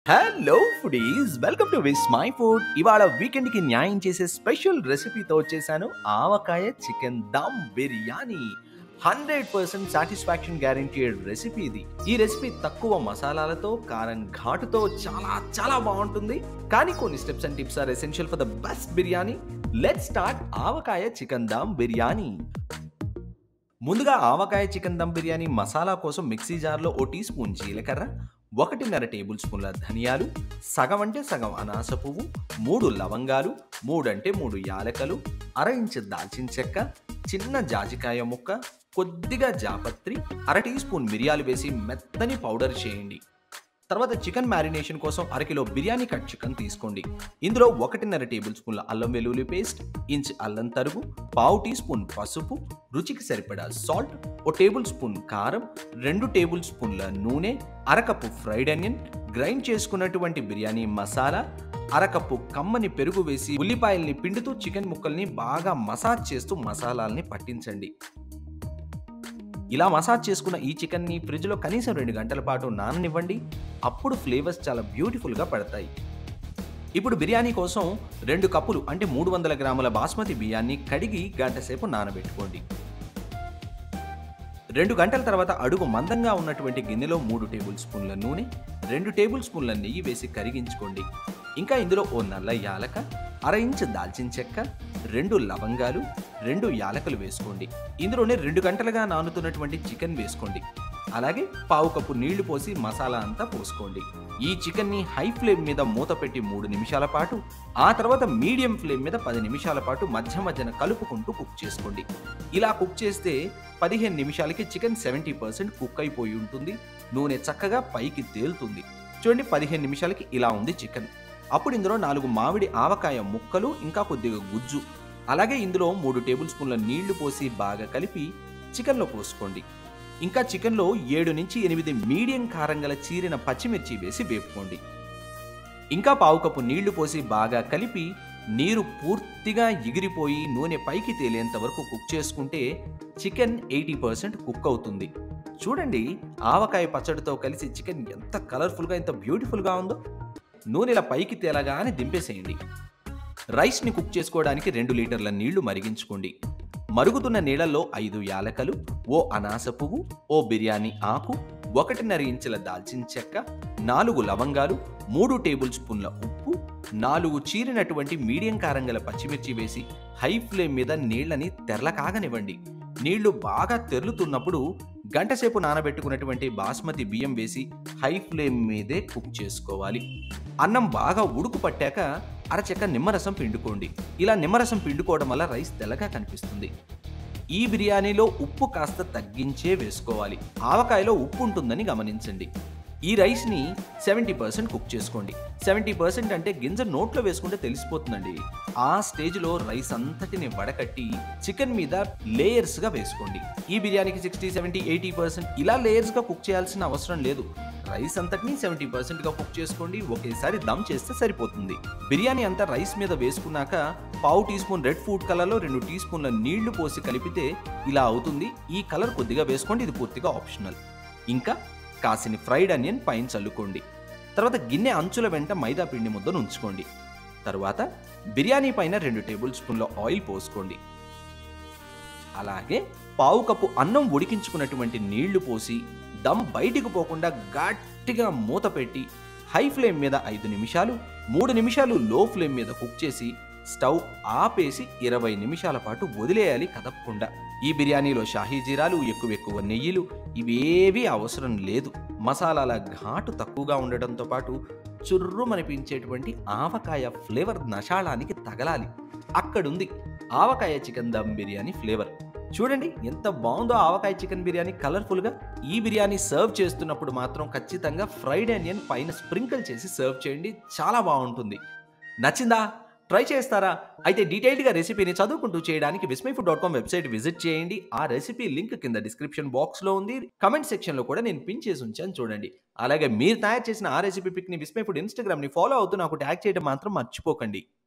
hello foodies welcome to Vismai food ఇవాళ weekend కి న్యాయం చేసే స్పెషల్ రెసిపీతో వచ్చేసాను avakaya chicken dum biryani hundred percent satisfaction guaranteed recipe ఇది ఈ రెసిపీ తక్కువ మసాలాలతో కారం ఘాటుతో చాలా చాలా బాగుంటుంది కానీ కొన్ని steps and tips are essential for the best biryani let start avakaya chicken dum biryani ముందుగా ఆవకాయ చికెన్ దమ్ బిర్యానీ మసాలా కోసం మిక్సీ జార్లో ఓ టీ స్పూన్ జీలకర్ర ఒకటిన్నర టేబుల్ స్పూన్ల ధనియాలు సగం అంటే సగం అనాస పువ్వు మూడు లవంగాలు మూడంటే మూడు యాలకలు అర ఇంచు దాల్చిన చెక్క చిన్న జాజికాయ ముక్క కొద్దిగా జాపత్రి అర టీ స్పూన్ మిరియాలు వేసి మెత్తని పౌడర్ చేయండి తర్వాత చికెన్ మ్యారినేషన్ కోసం అరకిలో బిర్యానీ కట్ చికెన్ తీసుకోండి ఇందులో ఒకటిన్నర టేబుల్ స్పూన్ల అల్లం వెల్లుల్లి పేస్ట్ ఇంచ్ అల్లం తరుగు పావు టీ స్పూన్ పసుపు రుచికి సరిపడా సాల్ట్ ఓ టేబుల్ స్పూన్ కారం రెండు టేబుల్ స్పూన్ల నూనె అరకప్పు ఫ్రైడ్ ఆనియన్ గ్రైండ్ చేసుకున్నటువంటి బిర్యానీ మసాలా అరకప్పు కమ్మని పెరుగు వేసి ఉల్లిపాయల్ని పిండుతూ చికెన్ ముక్కల్ని బాగా మసాజ్ చేస్తూ మసాలాల్ని పట్టించండి ఇలా మసాజ్ చేసుకున్న ఈ చికెన్ని ఫ్రిడ్జ్లో కనీసం రెండు గంటల పాటు నాననివ్వండి అప్పుడు ఫ్లేవర్స్ చాలా బ్యూటిఫుల్గా పడతాయి ఇప్పుడు బిర్యానీ కోసం రెండు కప్పులు అంటే మూడు వందల గ్రాముల బాస్మతి బియ్యాన్ని కడిగి గంట సేపు నానబెట్టుకోండి రెండు గంటల తర్వాత అడుగు మందంగా ఉన్నటువంటి గిన్నెలో మూడు టేబుల్ స్పూన్ల నూనె రెండు టేబుల్ స్పూన్ల నెయ్యి వేసి కరిగించుకోండి ఇంకా ఇందులో ఓ నల్ల యాలక అర ఇంచు దాల్చిన చెక్క రెండు లవంగాలు రెండు యాలకలు వేసుకోండి ఇందులోనే రెండు గంటలుగా నానుతున్నటువంటి చికెన్ వేసుకోండి అలాగే పావు కప్పు నీళ్లు పోసి మసాలా అంతా పోసుకోండి ఈ చికెన్ని హై ఫ్లేమ్ మీద మూత పెట్టి మూడు నిమిషాల పాటు ఆ తర్వాత మీడియం ఫ్లేమ్ మీద పది నిమిషాల పాటు మధ్య మధ్యన కలుపుకుంటూ కుక్ చేసుకోండి ఇలా కుక్ చేస్తే పదిహేను నిమిషాలకి చికెన్ సెవెంటీ పర్సెంట్ కుక్ అయిపోయి ఉంటుంది నూనె చక్కగా పైకి తేలుతుంది చూడండి పదిహేను నిమిషాలకి ఇలా ఉంది చికెన్ అప్పుడు ఇందులో నాలుగు మామిడి ఆవకాయ ముక్కలు ఇంకా కొద్దిగా గుజ్జు అలాగే ఇందులో మూడు టేబుల్ స్పూన్ల నీళ్లు పోసి బాగా కలిపి చికెన్లో పోసుకోండి ఇంకా చికెన్లో ఏడు నుంచి ఎనిమిది మీడియం కారం గల చీరిన పచ్చిమిర్చి వేసి వేపుకోండి ఇంకా పావు కప్పు నీళ్లు పోసి బాగా కలిపి నీరు పూర్తిగా ఎగిరిపోయి నూనె పైకి తేలేంత వరకు కుక్ చేసుకుంటే చికెన్ ఎయిటీ పర్సెంట్ కుక్ అవుతుంది చూడండి ఆవకాయ పచ్చడితో కలిసి చికెన్ ఎంత కలర్ఫుల్గా ఎంత బ్యూటిఫుల్గా ఉందో నూనెల పైకి తేలగానే దింపేసేయండి రైస్ని కుక్ చేసుకోవడానికి రెండు లీటర్ల నీళ్లు మరిగించుకోండి మరుగుతున్న నీళ్లలో ఐదు యాలకలు ఓ అనాస పువ్వు ఓ బిర్యానీ ఆకు ఒకటిన్నర ఇంచుల దాల్చిన చెక్క నాలుగు లవంగాలు మూడు టేబుల్ స్పూన్ల ఉప్పు నాలుగు చీరినటువంటి మీడియం కారం గల పచ్చిమిర్చి వేసి హై ఫ్లేమ్ మీద నీళ్లని తెరల కాగనివ్వండి నీళ్లు బాగా తెరులుతున్నప్పుడు గంటసేపు నానబెట్టుకున్నటువంటి బాస్మతి బియ్యం వేసి హై ఫ్లేమ్ మీదే కుక్ చేసుకోవాలి అన్నం బాగా ఉడుకు పట్టాక అరచెక్క నిమ్మరసం పిండుకోండి ఇలా నిమ్మరసం పిండుకోవడం వల్ల రైస్ తెల్లగా కనిపిస్తుంది ఈ బిర్యానీలో ఉప్పు కాస్త తగ్గించే వేసుకోవాలి ఆవకాయలో ఉప్పు ఉంటుందని గమనించండి ఈ రైస్ని సెవెంటీ పర్సెంట్ కుక్ చేసుకోండి సెవెంటీ పర్సెంట్ అంటే గింజ నోట్లో వేసుకుంటే తెలిసిపోతుందండి ఆ స్టేజ్లో రైస్ అంతటిని వడకట్టి చికెన్ మీద లేయర్స్గా వేసుకోండి ఈ బిర్యానీకి సిక్స్టీ సెవెంటీ ఎయిటీ పర్సెంట్ ఇలా లేయర్స్గా కుక్ చేయాల్సిన అవసరం లేదు రైస్ అంతటిని సెవెంటీ పర్సెంట్గా కుక్ చేసుకోండి ఒకేసారి దమ్ చేస్తే సరిపోతుంది బిర్యానీ అంతా రైస్ మీద వేసుకున్నాక పావు టీ స్పూన్ రెడ్ ఫుడ్ కలర్లో రెండు టీ స్పూన్ల నీళ్లు పోసి కలిపితే ఇలా అవుతుంది ఈ కలర్ కొద్దిగా వేసుకోండి ఇది పూర్తిగా ఆప్షనల్ ఇంకా కాసిని ఫ్రైడ్ ఆనియన్ పైన చల్లుకోండి తర్వాత గిన్నె అంచుల వెంట మైదా పిండి ముద్దను ఉంచుకోండి తరువాత బిర్యానీ పైన రెండు టేబుల్ స్పూన్ల ఆయిల్ పోసుకోండి అలాగే పావు కప్పు అన్నం ఉడికించుకున్నటువంటి నీళ్లు పోసి దమ్ బయటికి పోకుండా గట్టిగా మూత పెట్టి హై ఫ్లేమ్ మీద ఐదు నిమిషాలు మూడు నిమిషాలు లో ఫ్లేమ్ మీద కుక్ చేసి స్టవ్ ఆపేసి ఇరవై నిమిషాల పాటు వదిలేయాలి కదపకుండా ఈ బిర్యానీలో షాహీ జీరాలు ఎక్కువ ఎక్కువ నెయ్యిలు ఇవేవీ అవసరం లేదు మసాలాల ఘాటు తక్కువగా ఉండటంతో పాటు చుర్రుమనిపించేటువంటి ఆవకాయ ఫ్లేవర్ నషాళానికి తగలాలి అక్కడుంది ఆవకాయ చికెన్ దమ్ బిర్యానీ ఫ్లేవర్ చూడండి ఎంత బాగుందో ఆవకాయ చికెన్ బిర్యానీ కలర్ఫుల్గా ఈ బిర్యానీ సర్వ్ చేస్తున్నప్పుడు మాత్రం ఖచ్చితంగా ఫ్రైడ్ ఆనియన్ పైన స్ప్రింకిల్ చేసి సర్వ్ చేయండి చాలా బాగుంటుంది నచ్చిందా ట్రై చేస్తారా అయితే డీటెయిల్డ్గా రెసిపీని చదువుకుంటూ చేయడానికి Vismai food dot com website visit చేయండి ఆ రెసిపీ లింక్ కింద డిస్క్రిప్షన్ బాక్స్లో ఉంది కమెంట్ సెక్షన్లో కూడా నేను పిన్ చేసి ఉంచాను చూడండి అలాగే మీరు తయారు చేసిన ఆ రెసిపీ పిక్ని విస్మై ఫుడ్ ఇన్స్టాగ్రామ్ని ఫాలో అవుతూ నాకు ట్యాగ్ చేయడం మాత్రం మర్చిపోకండి